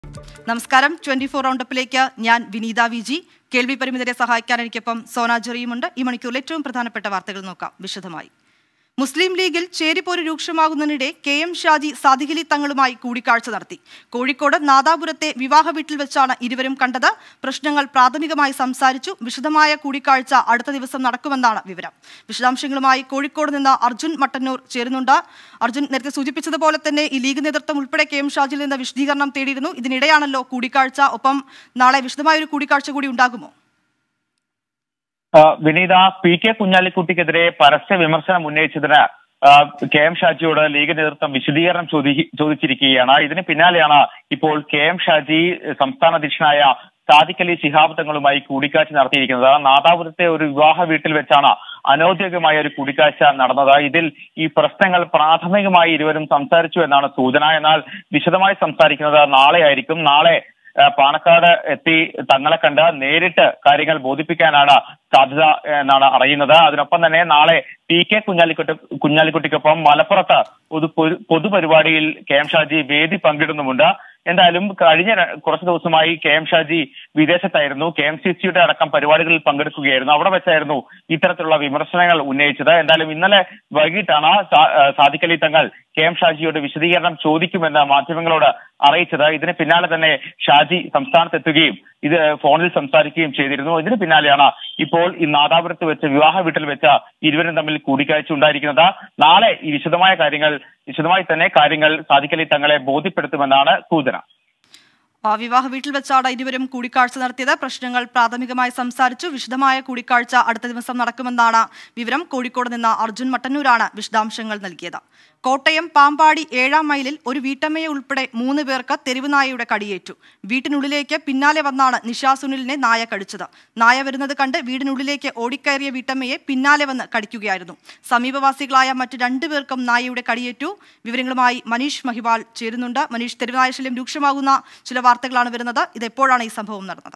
നമസ്കാരം twenty four റൗണ്ടപ്പിലേക്ക് ഞാൻ വിനീത V G കേൾവി പരിമിതരെ സഹായിക്കാൻ എനിക്കൊപ്പം സോന ജെറിയുമുണ്ട് ഈ മണിക്കൂറിൽ ഏറ്റവും പ്രധാനപ്പെട്ട വാർത്തകൾ നോക്കാം വിശദമായി മുസ്ലിം ലീഗിൽ ചേരിപ്പോര് രൂക്ഷമാകുന്നതിനിടെ കെ എം ഷാജി സാദിഖലി തങ്ങളുമായി കൂടിക്കാഴ്ച നടത്തി കോഴിക്കോട് നാദാപുരത്തെ വിവാഹ വീട്ടിൽ വെച്ചാണ് ഇരുവരും കണ്ടത് പ്രശ്നങ്ങൾ പ്രാഥമികമായി സംസാരിച്ചു വിശദമായ കൂടിക്കാഴ്ച അടുത്ത ദിവസം നടക്കുമെന്നാണ് വിവരം വിശദാംശങ്ങളുമായി കോഴിക്കോട് നിന്ന് അർജുൻ മട്ടന്നൂർ ചേരുന്നുണ്ട് അർജുൻ നേരത്തെ സൂചിപ്പിച്ചതുപോലെ തന്നെ ഈ ലീഗ് നേതൃത്വം ഉൾപ്പെടെ കെ എം ഷാജിയിൽ നിന്ന് വിശദീകരണം തേടിയിരുന്നു ഇതിനിടെയാണല്ലോ കൂടിക്കാഴ്ച ഒപ്പം നാളെ വിശദമായ ഒരു കൂടിക്കാഴ്ച കൂടി ഉണ്ടാകുമോ ആ, വിനീത പി കെ കുഞ്ഞാലിക്കുട്ടിക്കെതിരെ പരസ്യ വിമർശനം ഉന്നയിച്ചതിന് ആ, കെ എം ഷാജിയോട് ലീഗ് നേതൃത്വം വിശദീകരണം ചോദി- ചോദിച്ചിരിക്കുകയാണ് ഇതിന് പിന്നാലെയാണ് ഇപ്പോൾ കെ എം ഷാജി സംസ്ഥാന അധ്യക്ഷനായ സാദിഖ് അലി ശിഹാബ് തങ്ങളുമായി കൂടിക്കാഴ്ച നടത്തിയിരിക്കുന്നത് നാദാപുരത്തെ ഒരു വിവാഹ വീട്ടിൽ വെച്ചാണ് അനൌദ്യോഗികമായ ഒരു കൂടിക്കാഴ്ച നടന്നത് ഇതിൽ ഈ പ്രശ്നങ്ങൾ പ്രാഥമികമായി ഇരുവരും സംസാരിച്ചു എന്നാണ് സൂചന എന്നാൽ വിശദമായി സംസാരിക്കുന്നത് നാളെയായിരിക്കും നാളെ ആ, പാണക്കാട് എത്തി തങ്ങളെ കണ്ട് നേരിട്ട് കാര്യങ്ങൾ ബോധിപ്പിക്കാനാണ് സാധ്യത എന്നാണ് അറിയുന്നത് അതിനൊപ്പം തന്നെ നാളെ പി കെ കുഞ്ഞാലിക്കുട്ടി കുഞ്ഞാലിക്കുട്ടിക്കൊപ്പം മലപ്പുറത്ത് ഒരു പൊതു- പൊതുപരിപാടിയിൽ കെ എം ഷാജി വേദി പങ്കിടുന്നുമുണ്ട് എന്തായാലും കഴിഞ്ഞ ര- കുറച്ച് ദിവസമായി കെ എം ഷാജി വിദേശത്തായിരുന്നു കെ എം സി സിയുടെ അടക്കം പരിപാടികളിൽ പങ്കെടുക്കുകയായിരുന്നു അവിടെ വെച്ചായിരുന്നു ഇത്തരത്തിലുള്ള വിമർശനങ്ങൾ ഉന്നയിച്ചത് എന്തായാലും ഇന്നലെ വൈകിട്ടാണ് സാ- ആ, സാദിഖ് അലി തങ്ങൾ കെ എം ഷാജിയോട് വിശദീകരണം ചോദിക്കുമെന്ന് മാധ്യമങ്ങളോട് അറിയിച്ചത് ഇതിന് പിന്നാലെ തന്നെ ഷാജി സംസ്ഥാനത്തെത്തുകയും ഇത് ഫോണിൽ സംസാരിക്കുകയും ചെയ്തിരുന്നു ഇതിന് പിന്നാലെയാണ് ഇപ്പോൾ ഈ നാദാപുരത്ത് വെച്ച് വിവാഹ വീട്ടിൽ വെച്ച് ഇരുവരും തമ്മിൽ കൂടിക്കാഴ്ച ഉണ്ടായിരിക്കുന്നത് നാളെ ഈ വിശദമായ കാര്യങ്ങൾ വിശദമായി തന്നെ കാര്യങ്ങൾ സാദിഖ് അലി തങ്ങളെ ബോധ്യപ്പെടുത്തുമെന്നാണ് സൂചന ആ, വിവാഹ വീട്ടിൽ വെച്ചാണ് ഇരുവരും കൂടിക്കാഴ്ച നടത്തിയത് പ്രശ്നങ്ങൾ പ്രാഥമികമായി സംസാരിച്ചു വിശദമായ കൂടിക്കാഴ്ച അടുത്ത ദിവസം നടക്കുമെന്നാണ് വിവരം കോഴിക്കോട് നിന്ന് അർജുൻ മട്ടന്നൂരാണ് വിശദാംശങ്ങൾ നൽകിയത് കോട്ടയം പാമ്പാടി ഏഴാം മൈലിൽ ഒരു വീട്ടമ്മയെ ഉൾപ്പെടെ മൂന്ന് പേർക്ക് തെരുവ് നായയുടെ കടിയേറ്റു വീട്ടിനുള്ളിലേക്ക് പിന്നാലെ വന്നാണ് നിഷാ സുനിലിനെ നായ കടിച്ചത് നായ വരുന്നത് കണ്ട് വീടിനുള്ളിലേക്ക് ഓടിക്കയറിയ വീട്ടമ്മയെ പിന്നാലെ വന്ന് കടിക്കുകയായിരുന്നു സമീപവാസികളായ മറ്റ് രണ്ടുപേർക്കും നായയുടെ കടിയേറ്റു വിവരങ്ങളുമായി മനീഷ് മഹിവാൾ ചേരുന്നുണ്ട് മനീഷ് തെരുവുനായ ശല്യം രൂക്ഷമാകുന്ന ചില വാർത്തകളാണ് വരുന്നത് ഇത് എപ്പോഴാണ് ഈ സംഭവം നടന്നത്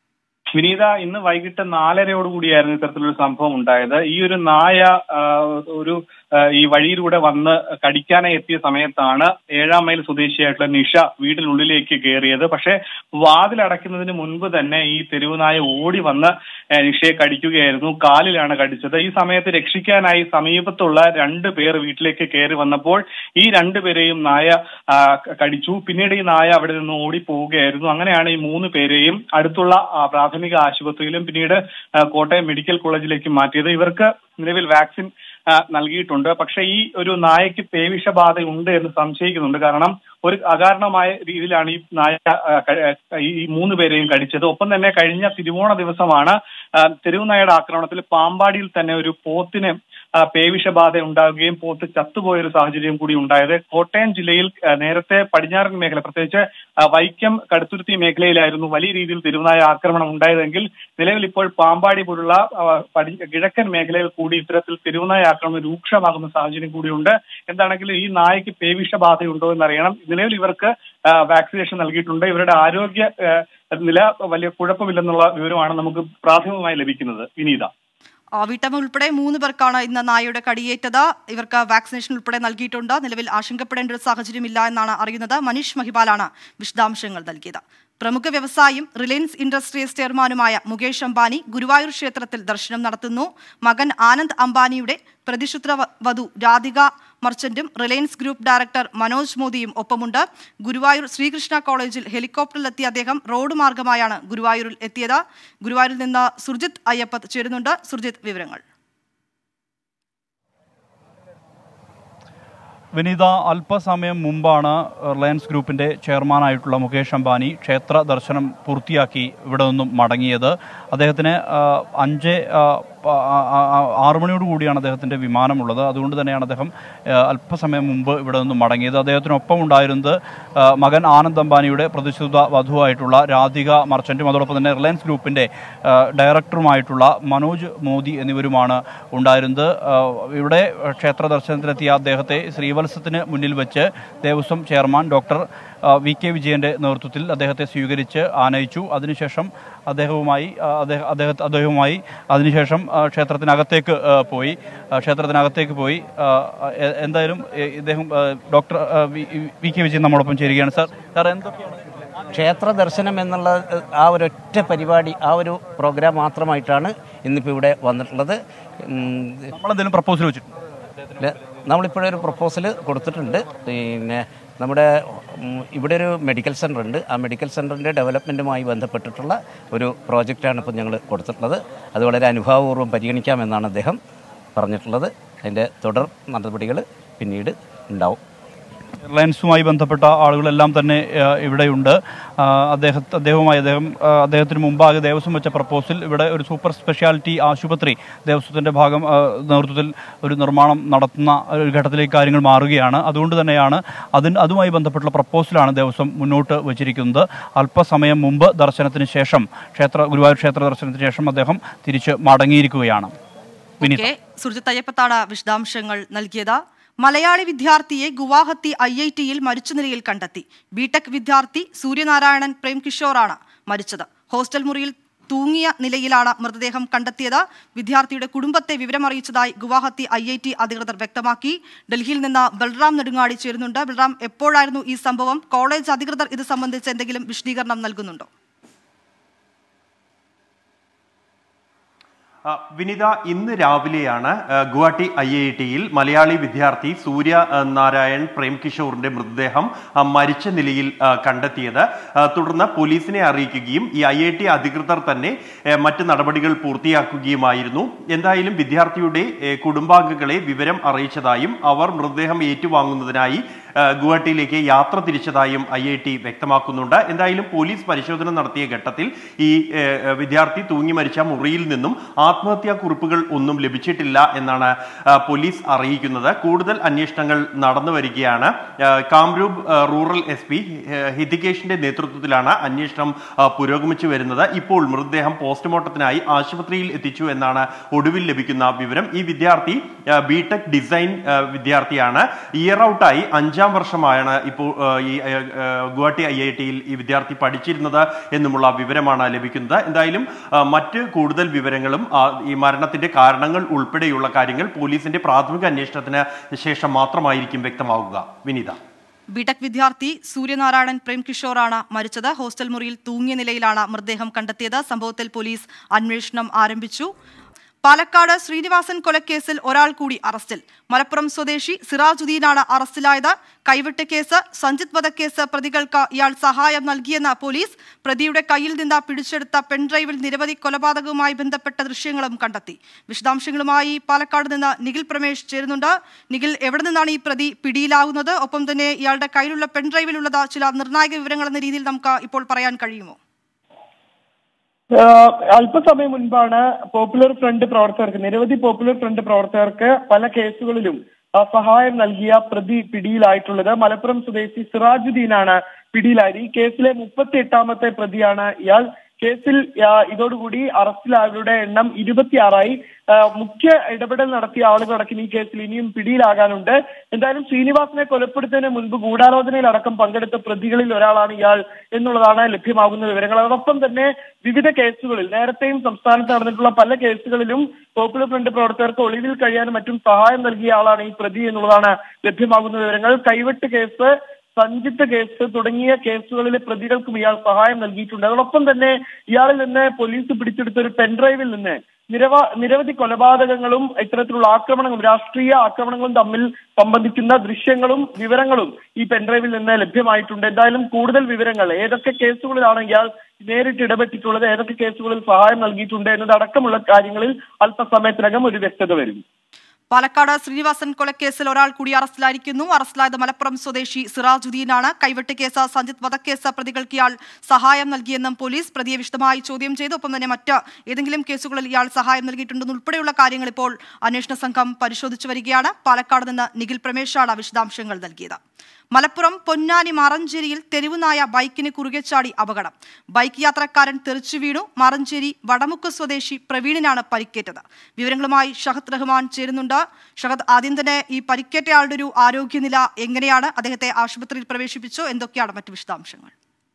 വിനീത ഇന്ന് വൈകിട്ട് നാലരയോട് കൂടിയായിരുന്നു ഇത്തരത്തിലൊരു സംഭവം ഉണ്ടായത് ഈ ഒരു നായ ആ, ഒരു ആ, ഈ വഴിയിലൂടെ വന്ന് കടിക്കാനായി എത്തിയ സമയത്താണ് ഏഴാം മൈൽ സ്വദേശിയായിട്ടുള്ള നിഷ വീടിനുള്ളിലേക്ക് കയറിയത് പക്ഷെ വാതിലടയ്ക്കുന്നതിന് മുൻപ് തന്നെ ഈ തെരുവ് നായ ഓടി വന്ന് ആ, നിഷയെ കടിക്കുകയായിരുന്നു കാലിലാണ് കടിച്ചത് ഈ സമയത്ത് രക്ഷിക്കാനായി സമീപത്തുള്ള രണ്ട് പേർ വീട്ടിലേക്ക് കയറി വന്നപ്പോൾ ഈ രണ്ടുപേരെയും നായ ആ, ക- കടിച്ചു പിന്നീട് ഈ നായ അവിടെ നിന്ന് ഓടി പോവുകയായിരുന്നു അങ്ങനെയാണ് ഈ മൂന്ന് പേരെയും അടുത്തുള്ള ആ, പ്രാഥമിക ആശുപത്രിയിലും പിന്നീട് ആ, കോട്ടയം മെഡിക്കൽ കോളേജിലേക്ക് മാറ്റിയത് ഇവർക്ക് നിലവിൽ വാക്സിൻ ആ, നൽകിയിട്ടുണ്ട് പക്ഷെ ഈ ഒരു നായക്ക് പേവിഷബാധ ഉണ്ട് എന്ന് സംശയിക്കുന്നുണ്ട് കാരണം ഒരു അകാരണമായ രീതിയിലാണ് ഈ നായ ആ, ക- ആ, ഈ മൂന്ന് പേരെയും കടിച്ചത് ഒപ്പം തന്നെ കഴിഞ്ഞ തിരുവോണ ദിവസമാണ് ആ, തെരുവ് നായയുടെ ആക്രമണത്തിൽ പാമ്പാടിയിൽ തന്നെ ഒരു പോത്തിന് ആ, പേവിഷബാധ ഉണ്ടാവുകയും പോത്ത് ചത്തുപോയ ഒരു സാഹചര്യം കൂടി ഉണ്ടായത് കോട്ടയം ജില്ലയിൽ ആ, നേരത്തെ പടിഞ്ഞാറൻ മേഖല പ്രത്യേകിച്ച് ആ, വൈക്കം കടുത്തുരുത്തി മേഖലയിലായിരുന്നു വലിയ രീതിയിൽ തിരുവനായ ആക്രമണം ഉണ്ടായതെങ്കിൽ നിലവിൽ ഇപ്പോൾ പാമ്പാടി പോലുള്ള ആ, പടി- കിഴക്കൻ മേഖലയിൽ കൂടി ഇത്തരത്തിൽ തിരുവനായ ആക്രമണം രൂക്ഷമാകുന്ന സാഹചര്യം കൂടിയുണ്ട് എന്താണെങ്കിലും ഈ നായക്ക് പേവിഷബാധയുണ്ടോ എന്നറിയണം നിലവിൽ ഇവർക്ക് ആ, വാക്സിനേഷൻ നൽകിയിട്ടുണ്ട് ഇവരുടെ ആരോഗ്യ ആ, നില വലിയ കുഴപ്പമില്ലെന്നുള്ള വിവരമാണ് നമുക്ക് പ്രാഥമികമായി ലഭിക്കുന്നത് വിനീത ആ, വീട്ടമ്മ ഉൾപ്പെടെ മൂന്ന് പേർക്കാണ് ഇന്ന് നായയുടെ കടിയേറ്റത് ഇവർക്ക് വാക്സിനേഷൻ ഉൾപ്പെടെ നൽകിയിട്ടുണ്ട് നിലവിൽ ആശങ്കപ്പെടേണ്ട ഒരു സാഹചര്യമില്ല എന്നാണ് അറിയുന്നത് മനീഷ് മഹിപാലാണ് വിശദാംശങ്ങൾ നൽകിയത് പ്രമുഖ വ്യവസായിയും റിലയൻസ് ഇൻഡസ്ട്രീസ് ചെയർമാനുമായ മുകേഷ് അംബാനി ഗുരുവായൂർ ക്ഷേത്രത്തിൽ ദർശനം നടത്തുന്നു മകൻ ആനന്ദ് അംബാനിയുടെ പ്രതിശുത്ര വ- വധു രാധിക മർച്ചന്റും റിലയൻസ് ഗ്രൂപ്പ് ഡയറക്ടർ മനോജ് മോദിയും ഒപ്പമുണ്ട് ഗുരുവായൂർ ശ്രീകൃഷ്ണ കോളേജിൽ ഹെലികോപ്റ്ററിലെത്തിയ അദ്ദേഹം റോഡ് മാർഗമായാണ് ഗുരുവായൂരിൽ എത്തിയത് ഗുരുവായൂരിൽ നിന്ന് സുർജിത് അയ്യപ്പത്ത് ചേരുന്നുണ്ട് സുർജിത് വിവരങ്ങൾ വിനീത അല്പസമയം മുമ്പാണ് റിലയൻസ് ഗ്രൂപ്പിന്റെ ചെയർമാനായിട്ടുള്ള മുകേഷ് അംബാനി ക്ഷേത്ര ദർശനം പൂർത്തിയാക്കി ഇവിടെ നിന്നും മടങ്ങിയത് അദ്ദേഹത്തിന് ആ, അഞ്ച് ആ, പ- ആ, ആ, ആ, ആറ് മണിയോട് കൂടിയാണ് അദ്ദേഹത്തിന്റെ വിമാനമുള്ളത് അതുകൊണ്ട് തന്നെയാണ് അദ്ദേഹം ആ, അല്പസമയം മുമ്പ് ഇവിടെ നിന്നും മടങ്ങിയത് അദ്ദേഹത്തിനൊപ്പം ഉണ്ടായിരുന്നത് ആ, മകൻ ആനന്ദ് അംബാനിയുടെ പ്രതിശുദ്ധ വധുവായിട്ടുള്ള രാധിക മർച്ചന്റും അതോടൊപ്പം തന്നെ റിലയൻസ് ഗ്രൂപ്പിന്റെ ആ, ഡയറക്ടറുമായിട്ടുള്ള മനോജ് മോദി എന്നിവരുമാണ് ഉണ്ടായിരുന്നത് ആ, ഇവിടെ ക്ഷേത്ര ദർശനത്തിനെത്തിയ അദ്ദേഹത്തെ ശ്രീവത്സത്തിന് മുന്നിൽ വെച്ച് ദേവസ്വം ചെയർമാൻ ഡോക്ടർ ആ, വി കെ വിജയന്റെ നേതൃത്വത്തിൽ അദ്ദേഹത്തെ സ്വീകരിച്ച് ആനയിച്ചു അതിനുശേഷം അദ്ദേഹവുമായി ആ, അദ്ദേഹ അദ്ദേഹ- അദ്ദേഹവുമായി അതിനുശേഷം ആ, ക്ഷേത്രത്തിനകത്തേക്ക് ആ, പോയി ആ, ക്ഷേത്രത്തിനകത്തേക്ക് പോയി ആ, എ- എന്തായാലും എ- ഇദ്ദേഹം ആ, ഡോക്ടർ ആ, വി- വി കെ വിജയൻ നമ്മോടൊപ്പം ചേരുകയാണ് സാർ സാർ എന്തൊക്കെയാണ് ക്ഷേത്ര ദർശനം എന്നുള്ള ഏഹ്, ആ ഒരൊറ്റ പരിപാടി ആ ഒരു പ്രോഗ്രാം മാത്രമായിട്ടാണ് ഇന്നിപ്പോൾ ഇവിടെ വന്നിട്ടുള്ളത് ഉം, നമ്മളെന്തെങ്കിലും പ്രപ്പോസൽ വെച്ചിട്ടുണ്ട് ല- നമ്മളിപ്പോഴൊരു പ്രപ്പോസൽ കൊടുത്തിട്ടുണ്ട് പിന്നെ നമ്മുടെ ഉം, ഇവിടെ ഒരു മെഡിക്കൽ സെൻ്റർ ഉണ്ട് ആ മെഡിക്കൽ സെൻ്ററിൻ്റെ ഡെവലപ്മെൻറ്റുമായി ബന്ധപ്പെട്ടിട്ടുള്ള ഒരു പ്രോജക്റ്റാണ് ഇപ്പോൾ ഞങ്ങൾ കൊടുത്തിട്ടുള്ളത് അത് വളരെ അനുഭാവപൂർവ്വം പരിഗണിക്കാമെന്നാണ് അദ്ദേഹം പറഞ്ഞിട്ടുള്ളത് അതിൻ്റെ തുടർ നടപടികൾ പിന്നീട് ഉണ്ടാവും എയർലൈൻസുമായി ബന്ധപ്പെട്ട ആളുകളെല്ലാം തന്നെ ആ, ഇവിടെയുണ്ട് ആ, അദ്ദേഹത്തെ അദ്ദേഹവുമായി അദ്ദേഹം ആ, അദ്ദേഹത്തിന് മുമ്പാകെ ദേവസ്വം വെച്ച പ്രപ്പോസൽ ഇവിടെ ഒരു സൂപ്പർ സ്പെഷ്യാലിറ്റി ആശുപത്രി ദേവസ്വത്തിൻ്റെ ഭാഗം ആ, നേതൃത്വത്തിൽ ഒരു നിർമ്മാണം നടത്തുന്ന ഒരു ഘട്ടത്തിലേക്ക് കാര്യങ്ങൾ മാറുകയാണ് അതുകൊണ്ട് തന്നെയാണ് അതിന് അതുമായി ബന്ധപ്പെട്ടുള്ള പ്രപ്പോസലാണ് ദേവസ്വം മുന്നോട്ട് വച്ചിരിക്കുന്നത് അല്പസമയം മുമ്പ് ദർശനത്തിന് ശേഷം ക്ഷേത്ര ഗുരുവായൂർ ക്ഷേത്ര ദർശനത്തിന് ശേഷം അദ്ദേഹം തിരിച്ച് മടങ്ങിയിരിക്കുകയാണ് വിനീത ഓക്കെ സുർജിത്ത് അയ്യപ്പത്താണ് വിശദാംശങ്ങൾ നൽകിയത് മലയാളി വിദ്യാർത്ഥിയെ ഗുവാഹത്തി ഐ ഐ ടിയിൽ മരിച്ച നിലയിൽ കണ്ടെത്തി ബിടെക് വിദ്യാർത്ഥി സൂര്യനാരായണൻ പ്രേംകിഷോറാണ് മരിച്ചത് ഹോസ്റ്റൽ മുറിയിൽ തൂങ്ങിയ നിലയിലാണ് മൃതദേഹം കണ്ടെത്തിയത് വിദ്യാർത്ഥിയുടെ കുടുംബത്തെ വിവരമറിയിച്ചതായി ഗുവാഹത്തി ഐ ഐ ടി അധികൃതർ വ്യക്തമാക്കി ഡൽഹിയിൽ നിന്ന് ബൽറാം നെടുങ്ങാടി ചേരുന്നുണ്ട് ബൽറാം എപ്പോഴായിരുന്നു ഈ സംഭവം കോളേജ് അധികൃതർ ഇത് സംബന്ധിച്ച് എന്തെങ്കിലും വിശദീകരണം നൽകുന്നുണ്ടോ ആ, വിനിത ഇന്ന് രാവിലെയാണ് ആ, ഗുവാഹട്ടി ഐ ഐ ടിയിൽ മലയാളി വിദ്യാർത്ഥി സൂര്യ ആ, നാരായൺ പ്രേംകിഷോറിന്റെ മൃതദേഹം ആ, മരിച്ച നിലയിൽ ആ, കണ്ടെത്തിയത് ആ, തുടർന്ന് പോലീസിനെ അറിയിക്കുകയും ഈ ഐ ഐ ടി അധികൃതർ തന്നെ ഏ, മറ്റ് നടപടികൾ പൂർത്തിയാക്കുകയുമായിരുന്നു എന്തായാലും വിദ്യാർത്ഥിയുടെ ഏ, കുടുംബാംഗങ്ങളെ വിവരം അറിയിച്ചതായും അവർ മൃതദേഹം ഏറ്റുവാങ്ങുന്നതിനായി ആ, ഗുവാഹട്ടിയിലേക്ക് യാത്ര തിരിച്ചതായും ഐ ഐ ടി വ്യക്തമാക്കുന്നുണ്ട് എന്തായാലും പോലീസ് പരിശോധന നടത്തിയ ഘട്ടത്തിൽ ഈ ഏ, ഏ, വിദ്യാർത്ഥി തൂങ്ങി മരിച്ച മുറിയിൽ നിന്നും ആത്മഹത്യാ കുറിപ്പുകൾ ഒന്നും ലഭിച്ചിട്ടില്ല എന്നാണ് ആ, പോലീസ് അറിയിക്കുന്നത് കൂടുതൽ അന്വേഷണങ്ങൾ നടന്നു വരികയാണ് ആ, കാംരൂപ് ആ, റൂറൽ എസ് പി ഹിതികേഷിന്റെ നേതൃത്വത്തിലാണ് അന്വേഷണം ആ, പുരോഗമിച്ചു വരുന്നത് ഇപ്പോൾ മൃതദേഹം പോസ്റ്റ്മോർട്ടത്തിനായി ആശുപത്രിയിൽ എത്തിച്ചു എന്നാണ് ഒടുവിൽ ലഭിക്കുന്ന വിവരം ഈ വിദ്യാർത്ഥി ബിടെക് ഡിസൈൻ ആ, വിദ്യാർത്ഥിയാണ് ഇയർ ഔട്ടായി അഞ്ചാം വർഷമാണ് ഇപ്പോൾ ആ, ഈ ആ, ആ, ഗുവാഹട്ടി ഐ ഐ ടിയിൽ ഈ വിദ്യാർത്ഥി പഠിച്ചിരുന്നത് എന്നുമുള്ള വിവരമാണ് ലഭിക്കുന്നത് എന്തായാലും ആ, മറ്റ് കൂടുതൽ വിവരങ്ങളും ആ, ഈ മരണത്തിന്റെ കാരണങ്ങൾ ഉൾപ്പെടെയുള്ള കാര്യങ്ങൾ പോലീസിന്റെ പ്രാഥമിക അന്വേഷണത്തിന് ശേഷം മാത്രമായിരിക്കും വ്യക്തമാവുക വിനീത ബിടെക് വിദ്യാർത്ഥി സൂര്യനാരായണൻ പ്രേംകിഷോറാണ് മരിച്ചത് ഹോസ്റ്റൽ മുറിയിൽ തൂങ്ങിയ നിലയിലാണ് മൃതദേഹം കണ്ടെത്തിയത് സംഭവത്തിൽ പോലീസ് അന്വേഷണം ആരംഭിച്ചു പാലക്കാട് ശ്രീനിവാസൻ കൊലക്കേസിൽ ഒരാൾ കൂടി അറസ്റ്റിൽ മലപ്പുറം സ്വദേശി സിറാജുദ്ദീനാണ് അറസ്റ്റിലായത് കൈവിട്ട കേസ് സഞ്ജിത് വധക്കേസ് പ്രതികൾക്ക് ഇയാൾ സഹായം നൽകിയെന്ന പോലീസ് പ്രതിയുടെ കയ്യിൽ നിന്ന് പിടിച്ചെടുത്ത പെൺഡ്രൈവിൽ നിരവധി കൊലപാതകവുമായി ബന്ധപ്പെട്ട ദൃശ്യങ്ങളും കണ്ടെത്തി വിശദാംശങ്ങളുമായി പാലക്കാട് നിന്ന് നിഖിൽ പ്രമേഷ് ചേരുന്നുണ്ട് നിഖിൽ എവിടെ നിന്നാണ് ഈ പ്രതി പിടിയിലാകുന്നത് ഒപ്പം തന്നെ ഇയാളുടെ കയ്യിലുള്ള പെൺഡ്രൈവിലുള്ളത് ചില നിർണായക വിവരങ്ങൾ എന്ന രീതിയിൽ നമുക്ക് ഇപ്പോൾ പറയാൻ കഴിയുമോ ആഹ് അല്പസമയം മുൻപാണ് പോപ്പുലർ ഫ്രണ്ട് പ്രവർത്തകർക്ക് നിരവധി പോപ്പുലർ ഫ്രണ്ട് പ്രവർത്തകർക്ക് പല കേസുകളിലും ആ സഹായം നൽകിയ പ്രതി പിടിയിലായിട്ടുള്ളത് മലപ്പുറം സ്വദേശി സിറാജുദ്ദീനാണ് പിടിയിലായത് ഈ കേസിലെ മുപ്പത്തി എട്ടാമത്തെ പ്രതിയാണ് ഇയാൾ കേസിൽ ആ, ഇതോടുകൂടി അറസ്റ്റിലായവരുടെ എണ്ണം ഇരുപത്തിയാറായി ആ, മുഖ്യ ഇടപെടൽ നടത്തിയ ആളുകളടക്കം ഈ കേസിൽ ഇനിയും പിടിയിലാകാനുണ്ട് എന്തായാലും ശ്രീനിവാസനെ കൊലപ്പെടുത്തുന്നതിന് മുൻപ് ഗൂഢാലോചനയിലടക്കം പങ്കെടുത്ത പ്രതികളിൽ ഒരാളാണ് ഇയാൾ എന്നുള്ളതാണ് ലഭ്യമാകുന്ന വിവരങ്ങൾ അതോടൊപ്പം തന്നെ വിവിധ കേസുകളിൽ നേരത്തെയും സംസ്ഥാനത്ത് നടന്നിട്ടുള്ള പല കേസുകളിലും പോപ്പുലർ ഫ്രണ്ട് പ്രവർത്തകർക്ക് ഒളിവിൽ കഴിയാനും മറ്റും സഹായം നൽകിയ ആളാണ് ഈ പ്രതി എന്നുള്ളതാണ് ലഭ്യമാകുന്ന വിവരങ്ങൾ കൈവെട്ട് കേസ് സഞ്ചിത്ത കേസ് തുടങ്ങിയ കേസുകളിലെ പ്രതികൾക്കും ഇയാൾ സഹായം നൽകിയിട്ടുണ്ട് അതോടൊപ്പം തന്നെ ഇയാളിൽ നിന്ന് പോലീസ് പിടിച്ചെടുത്ത ഒരു പെൻഡ്രൈവിൽ നിന്ന് നിരവ നിരവധി കൊലപാതകങ്ങളും ഇത്തരത്തിലുള്ള ആക്രമണങ്ങളും രാഷ്ട്രീയ ആക്രമണങ്ങളും തമ്മിൽ സംബന്ധിക്കുന്ന ദൃശ്യങ്ങളും വിവരങ്ങളും ഈ പെൻഡ്രൈവിൽ നിന്ന് ലഭ്യമായിട്ടുണ്ട് എന്തായാലും കൂടുതൽ വിവരങ്ങൾ ഏതൊക്കെ കേസുകളിലാണ് ഇയാൾ നേരിട്ട് ഇടപെട്ടിട്ടുള്ളത് ഏതൊക്കെ കേസുകളിൽ സഹായം നൽകിയിട്ടുണ്ട് എന്നതടക്കമുള്ള കാര്യങ്ങളിൽ അല്പസമയത്തിനകം ഒരു വ്യക്തത വരും പാലക്കാട് ശ്രീനിവാസൻ കൊലക്കേസിൽ ഒരാൾ കൂടി അറസ്റ്റിലായിരിക്കുന്നു അറസ്റ്റിലായത് മലപ്പുറം സ്വദേശി സിറാജുദ്ദീനാണ് കൈവെട്ട് കേസ് സഞ്ജിത് വധക്കേസ് പ്രതികൾക്ക് ഇയാൾ സഹായം നൽകിയെന്നും പോലീസ് പ്രതിയെ വിശദമായി ചോദ്യം ചെയ്തു ഒപ്പം തന്നെ മറ്റ് ഏതെങ്കിലും കേസുകളിൽ ഇയാൾ സഹായം നൽകിയിട്ടുണ്ടെന്ന് ഉൾപ്പെടെയുള്ള കാര്യങ്ങൾ ഇപ്പോൾ അന്വേഷണ സംഘം പരിശോധിച്ചു വരികയാണ് പാലക്കാട് നിന്ന് നിഖിൽ പ്രമേശാണ് വിശദാംശങ്ങൾ നൽകിയത് മലപ്പുറം പൊന്നാനി മറഞ്ചേരിയിൽ തെരുവുനായ ബൈക്കിന് കുറുകെ ചാടി അപകടം ബൈക്ക് യാത്രക്കാരൻ തെറിച്ചു വീണു മറഞ്ചേരി വടമുക്ക് സ്വദേശി പ്രവീണിനാണ് പരിക്കേറ്റത് വിവരങ്ങളുമായി ഷഹദ് റഹ്മാൻ ചേരുന്നുണ്ട് ഷഹദ് ആദ്യം തന്നെ ഈ പരിക്കേറ്റയാളുടെ ഒരു ആരോഗ്യനില എങ്ങനെയാണ് അദ്ദേഹത്തെ ആശുപത്രിയിൽ പ്രവേശിപ്പിച്ചു എന്തൊക്കെയാണ് മറ്റു വിശദാംശങ്ങൾ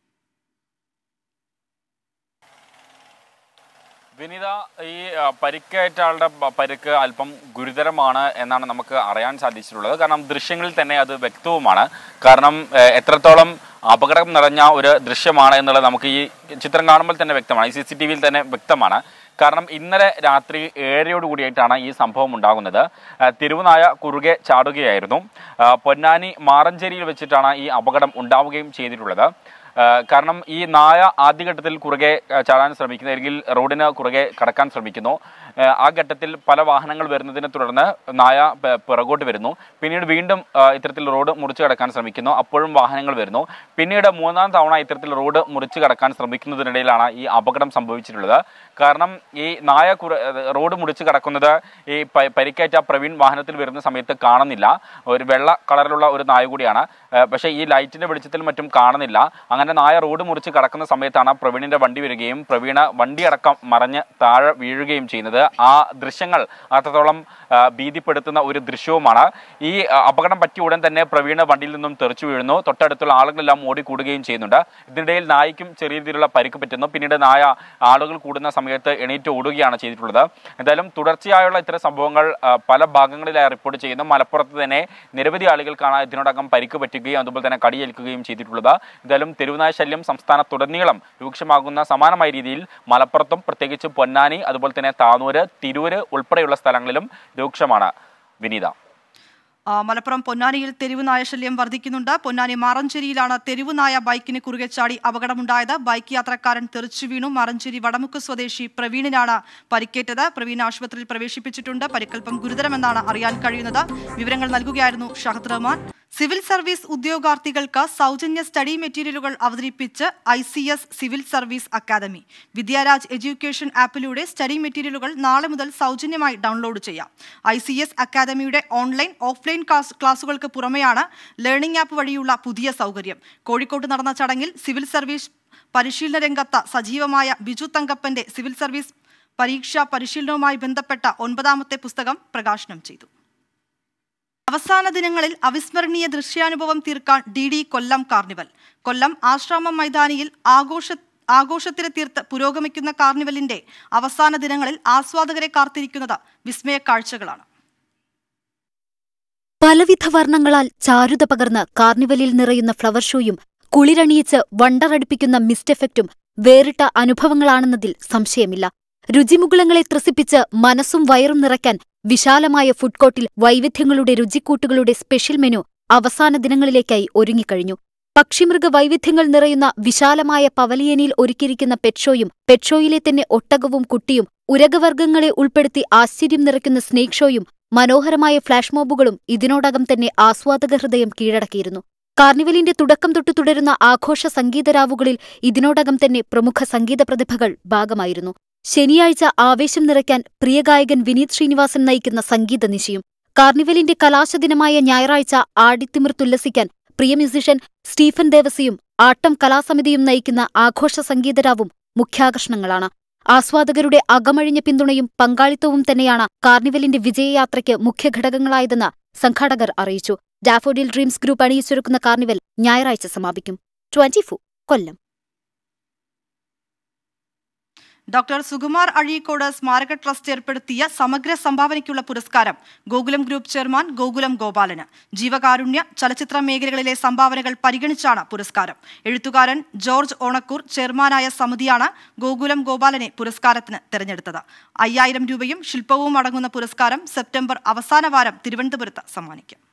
വിനീത ഈ ആ, പരിക്കേറ്റ ആളുടെ പ- പരിക്ക് അല്പം ഗുരുതരമാണ് എന്നാണ് നമുക്ക് അറിയാൻ സാധിച്ചിട്ടുള്ളത് കാരണം ദൃശ്യങ്ങളിൽ തന്നെ അത് വ്യക്തവുമാണ് കാരണം ഏ, എത്രത്തോളം അപകടം നിറഞ്ഞ ഒരു ദൃശ്യമാണ് എന്നുള്ളത് നമുക്ക് ഈ ചിത്രം കാണുമ്പോൾ തന്നെ വ്യക്തമാണ് ഈ സി സി ടി വിയിൽ തന്നെ വ്യക്തമാണ് കാരണം ഇന്നലെ രാത്രി ഏഴരയോട് കൂടിയായിട്ടാണ് ഈ സംഭവം ഉണ്ടാകുന്നത് ആ, തിരുവനായ കുറുകെ ചാടുകയായിരുന്നു ആ, പൊന്നാനി മാറഞ്ചേരിയിൽ വെച്ചിട്ടാണ് ഈ അപകടം ഉണ്ടാവുകയും ചെയ്തിട്ടുള്ളത് ആ, കാരണം ഈ നായ ആദ്യഘട്ടത്തിൽ കുറുകെ ആ, ചാടാൻ ശ്രമിക്കുന്നു അല്ലെങ്കിൽ റോഡിന് കുറുകെ കടക്കാൻ ശ്രമിക്കുന്നു ആ, ആ ഘട്ടത്തിൽ പല വാഹനങ്ങൾ വരുന്നതിനെ തുടർന്ന് നായ പ- പിറകോട്ട് വരുന്നു പിന്നീട് വീണ്ടും ആ, ഇത്തരത്തിൽ റോഡ് മുറിച്ച് കടക്കാൻ ശ്രമിക്കുന്നു അപ്പോഴും വാഹനങ്ങൾ വരുന്നു പിന്നീട് മൂന്നാം തവണ ഇത്തരത്തിൽ റോഡ് മുറിച്ച് കടക്കാൻ ശ്രമിക്കുന്നതിനിടയിലാണ് ഈ അപകടം സംഭവിച്ചിട്ടുള്ളത് കാരണം ഈ നായ കുറ റോഡ് മുറിച്ച് കടക്കുന്നത് ഈ പ- പരിക്കേറ്റ പ്രവീൺ വാഹനത്തിൽ വരുന്ന സമയത്ത് കാണുന്നില്ല ഒരു വെള്ള കളറിലുള്ള ഒരു നായ കൂടിയാണ് ആ, പക്ഷേ ഈ ലൈറ്റിന്റെ വെളിച്ചത്തിൽ മറ്റും കാണുന്നില്ല അങ്ങനെ നായ റോഡ് മുറിച്ച് കടക്കുന്ന സമയത്താണ് പ്രവീണിന്റെ വണ്ടി വരികയും പ്രവീണ വണ്ടി അടക്കം മറഞ്ഞ് താഴെ വീഴുകയും ചെയ്യുന്നത് ആ ദൃശ്യങ്ങൾ അത്രത്തോളം ആ, ഭീതിപ്പെടുത്തുന്ന ഒരു ദൃശ്യവുമാണ് ഈ ആ, അപകടം പറ്റിയ ഉടൻ തന്നെ പ്രവീണ് വണ്ടിയിൽ നിന്നും തെറിച്ചു വീഴുന്നു തൊട്ടടുത്തുള്ള ആളുകളെല്ലാം ഓടിക്കൂടുകയും ചെയ്യുന്നുണ്ട് ഇതിനിടയിൽ നായ്ക്കും ചെറിയ രീതിയിലുള്ള പരിക്ക് പറ്റുന്നു പിന്നീട് നായ ആളുകൾ കൂടുന്ന സമയത്ത് എണീറ്റ് ഓടുകയാണ് ചെയ്തിട്ടുള്ളത് എന്തായാലും തുടർച്ചയായുള്ള ഇത്തരം സംഭവങ്ങൾ ആ, പല ഭാഗങ്ങളിലായി റിപ്പോർട്ട് ചെയ്യുന്നു മലപ്പുറത്ത് തന്നെ നിരവധി ആളുകൾക്കാണ് ഇതിനോടകം പരിക്ക് പറ്റുകയും അതുപോലെ തന്നെ കടിയേൽക്കുകയും ചെയ്തിട്ടുള്ളത് എന്തായാലും തെരുവുനായ ശല്യം സംസ്ഥാനത്തുടനീളം രൂക്ഷമാകുന്ന സമാനമായ രീതിയിൽ മലപ്പുറത്തും പ്രത്യേകിച്ച് പൊന്നാനി അതുപോലെ തന്നെ താനൂര് തിരൂര് ഉൾപ്പെടെയുള്ള സ്ഥലങ്ങളിലും രൂക്ഷമാണ് വിനീത ആ, മലപ്പുറം പൊന്നാനിയിൽ തെരുവ് നായ ശല്യം വർദ്ധിക്കുന്നുണ്ട് പൊന്നാനി മാറഞ്ചേരിയിലാണ് തെരുവ് നായ ബൈക്കിന് കുറുകെ ചാടി അപകടമുണ്ടായത് ബൈക്ക് യാത്രക്കാരൻ തെറിച്ചു വീണു മാറഞ്ചേരി വടമുക്ക് സ്വദേശി പ്രവീണിനാണ് പരിക്കേറ്റത് പ്രവീൺ ആശുപത്രിയിൽ പ്രവേശിപ്പിച്ചിട്ടുണ്ട് പരിക്കൽപ്പം ഗുരുതരമെന്നാണ് അറിയാൻ കഴിയുന്നത് വിവരങ്ങൾ നൽകുകയായിരുന്നു ഷഹദ് റഹ്മാൻ സിവിൽ സർവീസ് ഉദ്യോഗാർത്ഥികൾക്ക് സൗജന്യ സ്റ്റഡി മെറ്റീരിയലുകൾ അവതരിപ്പിച്ച് I C S civil service academy Vidyaraj education ആപ്പിലൂടെ സ്റ്റഡി മെറ്റീരിയലുകൾ നാളെ മുതൽ സൗജന്യമായി ഡൗൺലോഡ് ചെയ്യാം ഐ സി എസ് അക്കാദമിയുടെ ഓൺലൈൻ ഓഫ്ലൈൻ ക്ലാസ് ക്ലാസുകൾക്ക് പുറമെയാണ് ലേണിംഗ് ആപ്പ് വഴിയുള്ള പുതിയ സൗകര്യം കോഴിക്കോട്ട് നടന്ന ചടങ്ങിൽ സിവിൽ സർവീസ് പരിശീലന രംഗത്ത് സജീവമായ ബിജു തങ്കപ്പന്റെ സിവിൽ സർവീസ് പരീക്ഷാ പരിശീലനവുമായി ബന്ധപ്പെട്ട ഒൻപതാമത്തെ പുസ്തകം പ്രകാശനം ചെയ്തു അവസാന ദിനങ്ങളിൽ അവിസ്മരണീയ ദൃശ്യാനുഭവം തീർക്കാൻ D D Kollam carnival Kollam Ashramam മൈതാനിയിൽ ആഘോഷ ആഘോഷത്തിന് തീർത്ത് പുരോഗമിക്കുന്ന കാർണിവലിന്റെ അവസാന ദിനങ്ങളിൽ ആസ്വാദകരെ കാത്തിരിക്കുന്നത് വിസ്മയ കാഴ്ചകളാണ് പലവിധ വർണ്ണങ്ങളാൽ ചാരുത പകർന്ന് കാർണിവലിൽ നിറയുന്ന ഫ്ലവർ ഷോയും കുളിരണിയിച്ച് വണ്ടറടിപ്പിക്കുന്ന മിസ്റ്റ് എഫക്റ്റും വേറിട്ട അനുഭവങ്ങളാണെന്നതിൽ സംശയമില്ല രുചിമുകുളങ്ങളെ ത്രസിപ്പിച്ച് മനസ്സും വയറും നിറയ്ക്കാൻ വിശാലമായ ഫുഡ് കോർട്ടിൽ വൈവിധ്യങ്ങളുടെ രുചിക്കൂട്ടുകളുടെ സ്പെഷ്യൽ മെനു അവസാന ദിനങ്ങളിലേക്കായി ഒരുങ്ങിക്കഴിഞ്ഞു പക്ഷിമൃഗ വൈവിധ്യങ്ങൾ നിറയുന്ന വിശാലമായ പവലിയനിൽ ഒരുക്കിയിരിക്കുന്ന പെറ്റ്ഷോയും പെറ്റ്ഷോയിലെ തന്നെ ഒട്ടകവും കുട്ടിയും ഉരകവർഗ്ഗങ്ങളെ ഉൾപ്പെടുത്തി ആശ്ചര്യം നിറയ്ക്കുന്ന സ്നേക് ഷോയും മനോഹരമായ ഫ്ലാഷ് മോബുകളും ഇതിനോടകം തന്നെ ആസ്വാദക ഹൃദയം കീഴടക്കിയിരുന്നു കാർണിവലിന്റെ തുടക്കം തൊട്ടു തുടരുന്ന ആഘോഷ സംഗീതരാവുകളിൽ ഇതിനോടകം തന്നെ പ്രമുഖ സംഗീത പ്രതിഭകൾ ഭാഗമായിരുന്നു ശനിയാഴ്ച ആവേശം നിറയ്ക്കാൻ പ്രിയഗായകൻ വിനീത് ശ്രീനിവാസൻ നയിക്കുന്ന സംഗീത നിശയും കാർണിവലിന്റെ കലാശദിനമായ ഞായറാഴ്ച ആടിത്തിമിർത്തുല്ലസിക്കാൻ പ്രിയ മ്യൂസിഷ്യൻ സ്റ്റീഫൻ ദേവസിയും ആട്ടം കലാസമിതിയും നയിക്കുന്ന ആഘോഷ സംഗീതരാവും മുഖ്യാകർഷണങ്ങളാണ് ആസ്വാദകരുടെ അകമഴിഞ്ഞ പിന്തുണയും പങ്കാളിത്തവും തന്നെയാണ് കാർണിവലിന്റെ വിജയയാത്രയ്ക്ക് മുഖ്യഘടകങ്ങളായതെന്ന് സംഘാടകർ അറിയിച്ചു ഡാഫോഡിൽ ഡ്രീംസ് ഗ്രൂപ്പ് അണിയിച്ചൊരുക്കുന്ന കാർണിവൽ ഞായറാഴ്ച സമാപിക്കും ട്വന്റി കൊല്ലം ഡോക്ടർ സുകുമാർ അഴീക്കോട് സ്മാരക ട്രസ്റ്റ് ഏർപ്പെടുത്തിയ സമഗ്ര സംഭാവനയ്ക്കുള്ള പുരസ്കാരം ഗോകുലം ഗ്രൂപ്പ് ചെയർമാൻ ഗോകുലം ഗോപാലന് ജീവകാരുണ്യ ചലച്ചിത്ര മേഖലകളിലെ സംഭാവനകൾ പരിഗണിച്ചാണ് പുരസ്കാരം എഴുത്തുകാരൻ ജോർജ് ഓണക്കൂർ ചെയർമാനായ സമിതിയാണ് ഗോകുലം ഗോപാലനെ പുരസ്കാരത്തിന് തെരഞ്ഞെടുത്തത് അയ്യായിരം രൂപയും ശില്പവും അടങ്ങുന്ന പുരസ്കാരം സെപ്റ്റംബർ അവസാന വാരം തിരുവനന്തപുരത്ത് സമ്മാനിക്കും